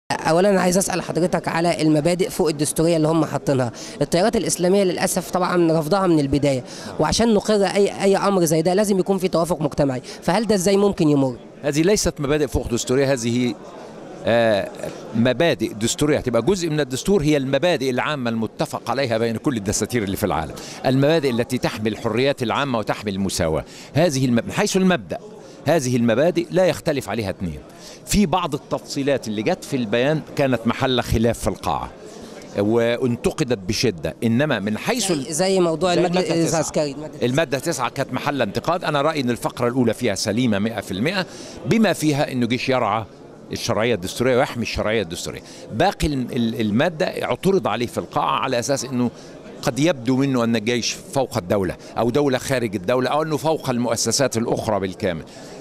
اولا انا عايز اسال حضرتك على المبادئ فوق الدستوريه اللي هم حاطينها التيارات الاسلاميه للاسف طبعا رفضها من البدايه وعشان نقر اي اي امر زي ده لازم يكون في توافق مجتمعي فهل ده ازاي ممكن يمر هذه ليست مبادئ فوق دستورية هذه آه، مبادئ دستورية هتبقى جزء من الدستور هي المبادئ العامة المتفق عليها بين كل الدساتير اللي في العالم المبادئ التي تحمي الحريات العامة وتحمي المساواة هذه الم... من حيث المبدأ هذه المبادئ لا يختلف عليها اثنين في بعض التفصيلات اللي جت في البيان كانت محل خلاف في القاعة وانتقدت بشدة إنما من حيث ال- زي, زي موضوع زي المجلس المادة تسعة. العسكري المادة المادة تسعة كانت محل انتقاد أنا رأيي أن الفقرة الأولى فيها سليمة مئة في المئة بما فيها أنه جيش يرعى الشرعية الدستورية ويحمي الشرعية الدستورية باقي ال- ال- المادة اعترض عليه في القاعة على أساس أنه قد يبدو منه أن الجيش فوق الدولة أو دولة خارج الدولة أو أنه فوق المؤسسات الأخرى بالكامل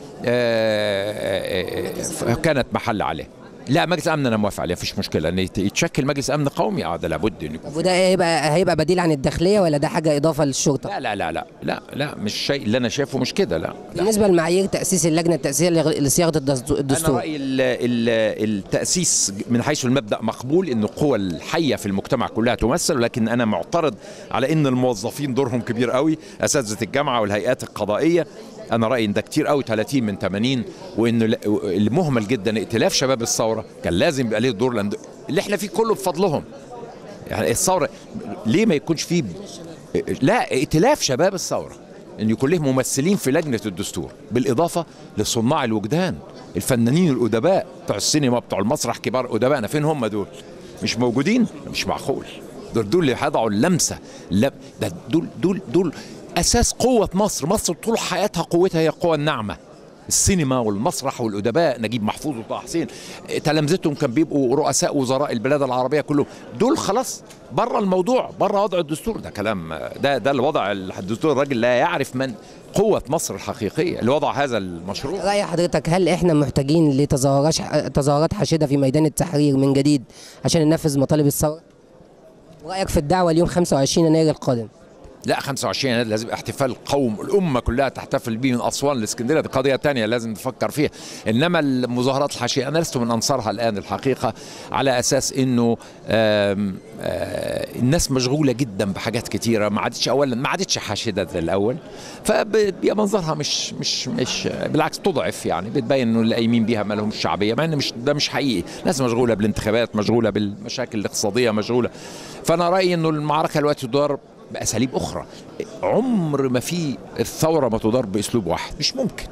آه، آه، آه، كانت محل عليه لا مجلس امن انا موافق عليه مفيش مشكله ان يت- يتشكل مجلس امن قومي اه ده لابد انه يكون طب وده هيبقى هيبقى بديل عن الداخليه ولا ده حاجه اضافه للشرطه لا لا لا لا لا لا مش شيء اللي انا شايفه مش كده لا, لا. بالنسبه لمعايير تاسيس اللجنه التاسيسيه لغ- لصياغه الدستو- انا الدستور رايي ال- ال- التاسيس من حيث المبدا مقبول ان القوى الحيه في المجتمع كلها تمثل ولكن انا معترض على ان الموظفين دورهم كبير قوي اساتذه الجامعه والهيئات القضائيه انا رايي ان ده كتير قوي 30 من 80 وان ال- المهمل جدا ائتلاف شباب الثوره كان لازم يبقى ليه دور لأن اللي احنا فيه كله بفضلهم يعني الثوره ليه ما يكونش فيه لا ائتلاف شباب الثوره ان يكون له ممثلين في لجنه الدستور بالاضافه لصناع الوجدان الفنانين الادباء بتوع السينما بتوع المسرح كبار ادبائنا فين هم دول مش موجودين مش معقول دول دول اللي هيضعوا اللمسه لا ده دول دول دول اساس قوه مصر مصر طول حياتها قوتها هي القوه الناعمه السينما والمسرح والادباء نجيب محفوظ وطه حسين تلامذتهم كان بيبقوا رؤساء وزراء البلاد العربيه كلهم دول خلاص بره الموضوع بره وضع الدستور ده كلام ده ده الوضع الدستور الراجل لا يعرف من قوه مصر الحقيقيه اللي وضع هذا المشروع راي حضرتك هل احنا محتاجين لتظاهرات تظاهرات حاشده في ميدان التحرير من جديد عشان ننفذ مطالب الثوره ورايك في الدعوه اليوم 25 يناير القادم لا 25 يناير لازم احتفال قوم الامه كلها تحتفل به من اسوان لاسكندريه دي قضيه تانية لازم نفكر فيها انما المظاهرات الحاشيه انا لست من انصارها الان الحقيقه على اساس انه آم، آه، الناس مشغوله جدا بحاجات كتيره ما عادتش اولا ما عادتش حاشده زي الاول فبيبقى منظرها مش مش مش بالعكس تضعف يعني بتبين انه اللي قايمين بيها ما لهمش شعبيه مع ان مش ده مش حقيقي ناس مشغوله بالانتخابات مشغوله بالمشاكل الاقتصاديه مشغوله فانا رايي انه المعركه دلوقتي تدار باساليب اخرى عمر ما في الثوره ما تدار باسلوب واحد مش ممكن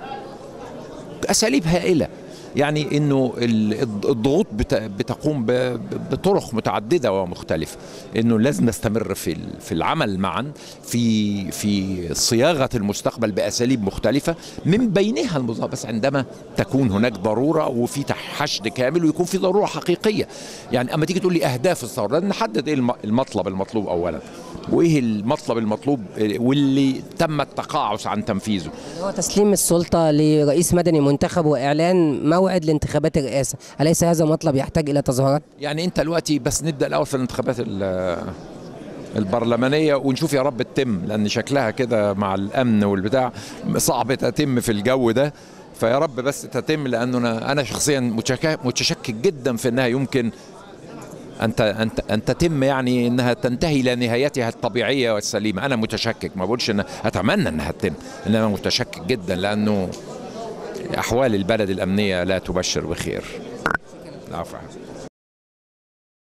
اساليب هائله يعني انه ال- الضغوط بت- بتقوم ب- بطرق متعدده ومختلفه انه لازم نستمر في ال- في العمل معا في في صياغه المستقبل باساليب مختلفه من بينها المظاهره بس عندما تكون هناك ضروره وفي تح- حشد كامل ويكون في ضروره حقيقيه يعني اما تيجي تقول لي اهداف الثوره لازم نحدد ايه الم- المطلب المطلوب اولا وايه المطلب المطلوب واللي تم التقاعس عن تنفيذه هو تسليم السلطه لرئيس مدني منتخب واعلان موعد لانتخابات الرئاسه اليس هذا مطلب يحتاج الى تظاهرات يعني انت دلوقتي بس نبدا الاول في الانتخابات ال- البرلمانيه ونشوف يا رب تتم لان شكلها كده مع الامن والبتاع صعب تتم في الجو ده فيا رب بس تتم لانه انا انا شخصيا متشك- متشكك جدا في انها يمكن ان ت- ان ت- ان تتم يعني انها تنتهي الى نهايتها الطبيعيه والسليمه انا متشكك ما بقولش ان اتمنى انها تتم انما متشكك جدا لانه احوال البلد الامنيه لا تبشر بخير العفو